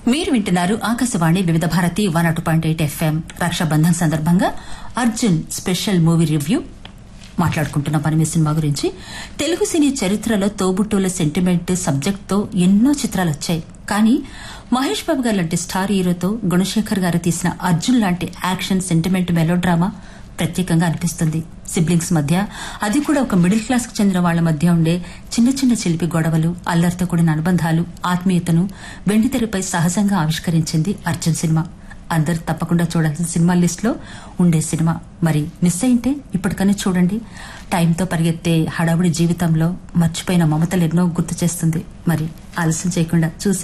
మీరు వింటున్నారు ఆకాశవాణి వివిధ భారతి వన్ అటు పాయింట్ ఎయిట్ ఎఫ్ఎం రక్షాబంధన్ సందర్భంగా అర్జున్ స్పెషల్ మూవీ రివ్యూ మాట్లాడుకుంటున్న పనిమి సినిమా గురించి తెలుగు సినీ చరిత్రలో తోబుట్టువుల సెంటిమెంట్ సబ్జెక్ట్ తో ఎన్నో చిత్రాలు వచ్చాయి కానీ మహేష్ బాబు గారు లాంటి స్టార్ హీరోతో గుణశేఖర్ గారు తీసిన అర్జున్ లాంటి యాక్షన్ సెంటిమెంట్ మెలో డ్రామా ప్రత్యేకంగా అనిపిస్తుంది సిబ్లింగ్స్ మధ్య అది కూడా ఒక మిడిల్ క్లాస్ కు చెందిన వాళ్ల మధ్య ఉండే చిన్న చిన్న చిలిపి గొడవలు అల్లరితో కూడిన అనుబంధాలు ఆత్మీయతను వెండితెరపై సహజంగా ఆవిష్కరించింది అర్జున్ సినిమా అందరు తప్పకుండా చూడాల్సిన సినిమా లిస్ట్ లో ఉండే సినిమా మరి మిస్ అయింటే ఇప్పటికనే చూడండి టైంతో పరిగెత్తే హడావుడి జీవితంలో మర్చిపోయిన మమతలు ఎన్నో గుర్తు చేస్తుంది మరి ఆలస్యం చేయకుండా చూసే